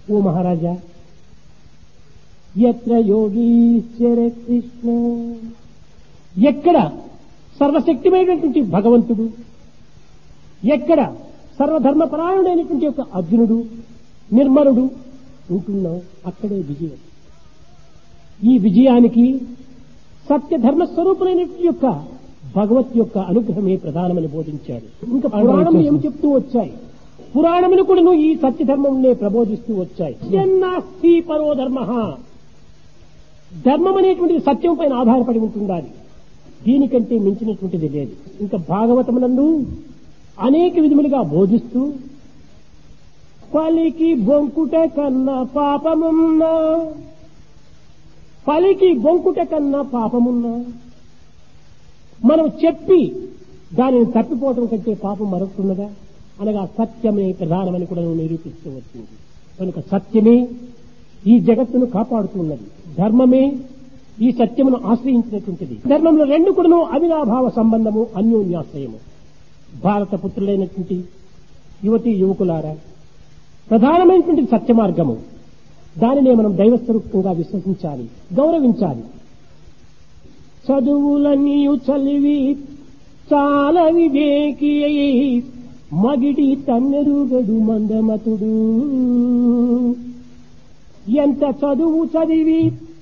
ఓ మహారాజా ఎత్ర యోగీశ్వర కృష్ణ ఎక్కడ సర్వశక్తిమైనటువంటి భగవంతుడు ఎక్కడ సర్వధర్మపరాయణుడైనటువంటి యొక్క అర్జునుడు నిర్మలుడు ఉంటున్నావు అక్కడే విజయం ఈ విజయానికి సత్యధర్మ స్వరూపులైనటువంటి యొక్క భగవత్ యొక్క అనుగ్రహమే ప్రధానమని బోధించాడు ఇంకా పురాణములు ఏమి చెప్తూ వచ్చాయి పురాణములు కూడా ఈ సత్యధర్మంనే ప్రబోధిస్తూ వచ్చాయి జన్నాస్తి పరో ధర్మ ధర్మం అనేటువంటిది సత్యం పైన ఆధారపడి ఉంటుండాలి దీనికంటే మించినటువంటిది లేదు ఇంకా భాగవతమునందు అనేక విధములుగా బోధిస్తూ పలికి బొంకుట కన్నా పాపమున్నా పలికి బొంకుట కన్నా పాపమున్నా మనం చెప్పి దానిని తప్పిపోవటం కంటే పాపం మరొకటున్నదా అనగా సత్యమే ప్రధానమని కూడా నిరూపిస్తూ వచ్చింది కనుక సత్యమే ఈ జగత్తును కాపాడుతున్నది ధర్మమే ఈ సత్యమును ఆశ్రయించినటువంటిది ధర్మంలో రెండు కూడాను అవినాభావ సంబంధము అన్యోన్యాశ్రయము భారత పుత్రులైనటువంటి యువతి యువకులారా ప్రధానమైనటువంటి సత్య మార్గము దానినే మనం దైవస్వరూపంగా విశ్వసించాలి గౌరవించాలి చదువులన్నీయు చలివి చాలా వివేకి అయి మగిడి తన్నెరుగడు మందమతుడు ఎంత చదువు చదివి